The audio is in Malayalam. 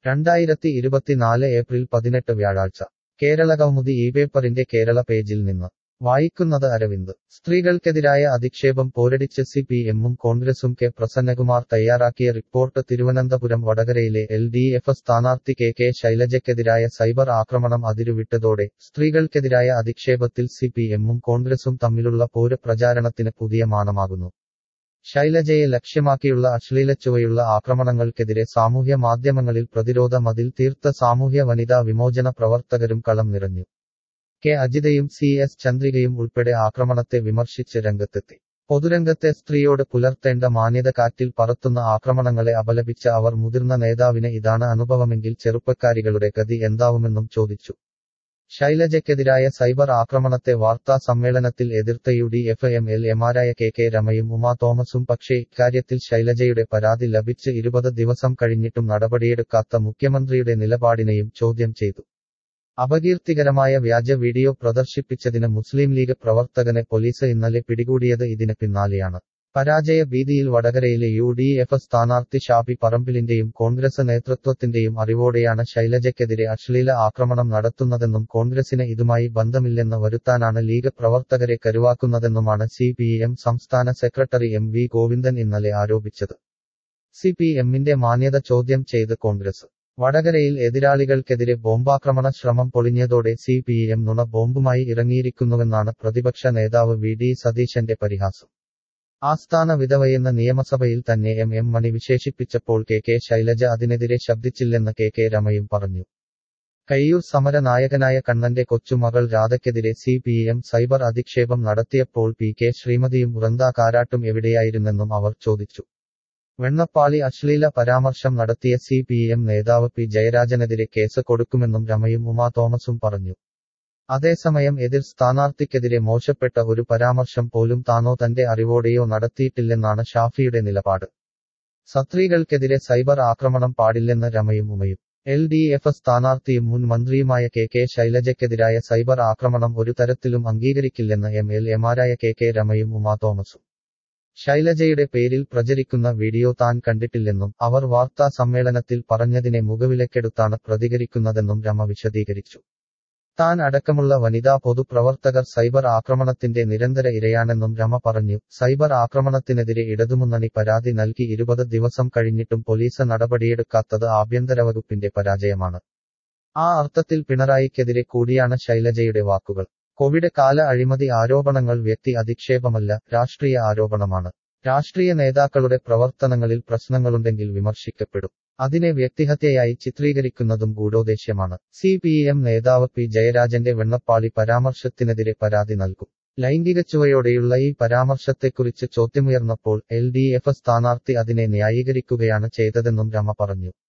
രണ്ടായിരത്തി ഇരുപത്തിനാല് ഏപ്രിൽ പതിനെട്ട് വ്യാഴാഴ്ച കേരള കൗമുദി ഈ പേപ്പറിന്റെ കേരള പേജിൽ നിന്ന് വായിക്കുന്നത് അരവിന്ദ് സ്ത്രീകൾക്കെതിരായ അധിക്ഷേപം പോരടിച്ച് സി പി എമ്മും കോൺഗ്രസും കെ പ്രസന്നകുമാർ തയ്യാറാക്കിയ റിപ്പോർട്ട് തിരുവനന്തപുരം വടകരയിലെ എൽ ഡി എഫ് സ്ഥാനാർത്ഥി കെ കെ ശൈലജയ്ക്കെതിരായ സൈബർ ആക്രമണം അതിരുവിട്ടതോടെ സ്ത്രീകൾക്കെതിരായ അധിക്ഷേപത്തിൽ സി പി എമ്മും കോൺഗ്രസും തമ്മിലുള്ള പോര് പ്രചാരണത്തിന് പുതിയ മാനമാകുന്നു ശൈലജയെ ലക്ഷ്യമാക്കിയുള്ള അശ്ലീലച്ചുവയുള്ള ആക്രമണങ്ങൾക്കെതിരെ സാമൂഹ്യ മാധ്യമങ്ങളിൽ പ്രതിരോധ മതിൽ തീർത്ത സാമൂഹ്യ വനിതാ വിമോചന പ്രവർത്തകരും കളം നിറഞ്ഞു കെ അജിതയും സി എസ് ചന്ദ്രികയും ഉൾപ്പെടെ ആക്രമണത്തെ വിമർശിച്ച് രംഗത്തെത്തി പൊതുരംഗത്തെ സ്ത്രീയോട് പുലർത്തേണ്ട മാന്യത കാറ്റിൽ പറത്തുന്ന ആക്രമണങ്ങളെ അപലപിച്ച അവർ മുതിർന്ന നേതാവിന് ഇതാണ് അനുഭവമെങ്കിൽ ചെറുപ്പക്കാരികളുടെ ഗതി എന്താവുമെന്നും ചോദിച്ചു ശൈലജയ്ക്കെതിരായ സൈബർ ആക്രമണത്തെ വാർത്താ സമ്മേളനത്തിൽ എതിർത്ത U D F M L എമാരായ കെ കെ രമയും ഉമാ തോമസും പക്ഷേ ഇക്കാര്യത്തിൽ ശൈലജയുടെ പരാതി ലഭിച്ച് ഇരുപത് ദിവസം കഴിഞ്ഞിട്ടും നടപടിയെടുക്കാത്ത മുഖ്യമന്ത്രിയുടെ നിലപാടിനെയും ചോദ്യം ചെയ്തു അപകീർത്തികരമായ വ്യാജ വീഡിയോ പ്രദർശിപ്പിച്ചതിന് മുസ്ലിം ലീഗ് പ്രവർത്തകനെ പോലീസ് ഇന്നലെ പിടികൂടിയത് ഇതിന് പിന്നാലെയാണ് പരാജയ ഭീതിയിൽ വടകരയിലെ യു ഡി എഫ് സ്ഥാനാർത്ഥി ഷാഫി പറമ്പിലിന്റെയും കോൺഗ്രസ് നേതൃത്വത്തിന്റെയും അറിവോടെയാണ് ശൈലജയ്ക്കെതിരെ അശ്ലീല ആക്രമണം നടത്തുന്നതെന്നും കോൺഗ്രസിന് ഇതുമായി ബന്ധമില്ലെന്ന് വരുത്താനാണ് ലീഗ് പ്രവർത്തകരെ കരുവാക്കുന്നതെന്നുമാണ് സി പി എം സംസ്ഥാന സെക്രട്ടറി എം വി ഗോവിന്ദൻ ഇന്നലെ ആരോപിച്ചത് സി പി എമ്മിന്റെ മാന്യത ചോദ്യം ചെയ്ത് കോൺഗ്രസ് വടകരയിൽ എതിരാളികൾക്കെതിരെ ബോംബാക്രമണ ശ്രമം പൊളിഞ്ഞതോടെ സി പി എം നുണ ബോംബുമായി ഇറങ്ങിയിരിക്കുന്നുവെന്നാണ് പ്രതിപക്ഷ നേതാവ് വി ഡി സതീശന്റെ പരിഹാസം ആസ്ഥാന വിധവയെന്ന നിയമസഭയിൽ തന്നെ എം എം മണി വിശേഷിപ്പിച്ചപ്പോൾ കെ കെ ശൈലജ അതിനെതിരെ ശബ്ദിച്ചില്ലെന്ന് കെ കെ രമയും പറഞ്ഞു കയ്യൂർ സമര നായകനായ കണ്ണന്റെ കൊച്ചുമകൾ രാധയ്ക്കെതിരെ സി പി എം സൈബർ അധിക്ഷേപം നടത്തിയപ്പോൾ പി കെ ശ്രീമതിയും വൃന്ദ കാരാട്ടും എവിടെയായിരുന്നെന്നും അവർ ചോദിച്ചു വെണ്ണപ്പാളി അശ്ലീല പരാമർശം നടത്തിയ സി പി എം നേതാവ് പി ജയരാജനെതിരെ കേസ് കൊടുക്കുമെന്നും രമയും ഉമാ തോമസും പറഞ്ഞു അതേസമയം എതിർ സ്ഥാനാർത്ഥിക്കെതിരെ മോശപ്പെട്ട ഒരു പരാമർശം പോലും താനോ തന്റെ അറിവോടെയോ നടത്തിയിട്ടില്ലെന്നാണ് ഷാഫിയുടെ നിലപാട് സത്രീകൾക്കെതിരെ സൈബർ ആക്രമണം പാടില്ലെന്ന് രമയും ഉമയും എൽ ഡി എഫ് സ്ഥാനാർത്ഥിയും മുൻ മന്ത്രിയുമായ കെ കെ ശൈലജയ്ക്കെതിരായ സൈബർ ആക്രമണം ഒരു തരത്തിലും അംഗീകരിക്കില്ലെന്ന് എം എൽ എമാരായ കെ കെ രമയും ഉമാ തോമസും ശൈലജയുടെ പേരിൽ പ്രചരിക്കുന്ന വീഡിയോ താൻ കണ്ടിട്ടില്ലെന്നും അവർ വാർത്താ സമ്മേളനത്തിൽ പറഞ്ഞതിനെ മുഖവിലക്കെടുത്താണ് പ്രതികരിക്കുന്നതെന്നും രമ വിശദീകരിച്ചു താൻ അടക്കമുള്ള വനിതാ പൊതുപ്രവർത്തകർ സൈബർ ആക്രമണത്തിന്റെ നിരന്തര ഇരയാണെന്നും രമ പറഞ്ഞു സൈബർ ആക്രമണത്തിനെതിരെ ഇടതുമുന്നണി പരാതി നൽകി ഇരുപത് ദിവസം കഴിഞ്ഞിട്ടും പോലീസ് നടപടിയെടുക്കാത്തത് ആഭ്യന്തര വകുപ്പിന്റെ പരാജയമാണ് ആ അർത്ഥത്തിൽ പിണറായിക്കെതിരെ കൂടിയാണ് ശൈലജയുടെ വാക്കുകൾ കോവിഡ് കാല അഴിമതി ആരോപണങ്ങൾ വ്യക്തി അധിക്ഷേപമല്ല രാഷ്ട്രീയ ആരോപണമാണ് രാഷ്ട്രീയ നേതാക്കളുടെ പ്രവർത്തനങ്ങളിൽ പ്രശ്നങ്ങളുണ്ടെങ്കിൽ വിമർശിക്കപ്പെടും അതിനെ വ്യക്തിഹത്യയായി ചിത്രീകരിക്കുന്നതും ഗൂഢോദ്ദേശ്യമാണ് സി പി എം നേതാവ് പി ജയരാജന്റെ വെണ്ണപ്പാളി പരാമർശത്തിനെതിരെ പരാതി നൽകും ലൈംഗിക ചുവയോടെയുള്ള ഈ പരാമർശത്തെക്കുറിച്ച് ചോദ്യമുയർന്നപ്പോൾ എൽ ഡി എഫ് സ്ഥാനാർത്ഥി അതിനെ ന്യായീകരിക്കുകയാണ് ചെയ്തതെന്നും രമ പറഞ്ഞു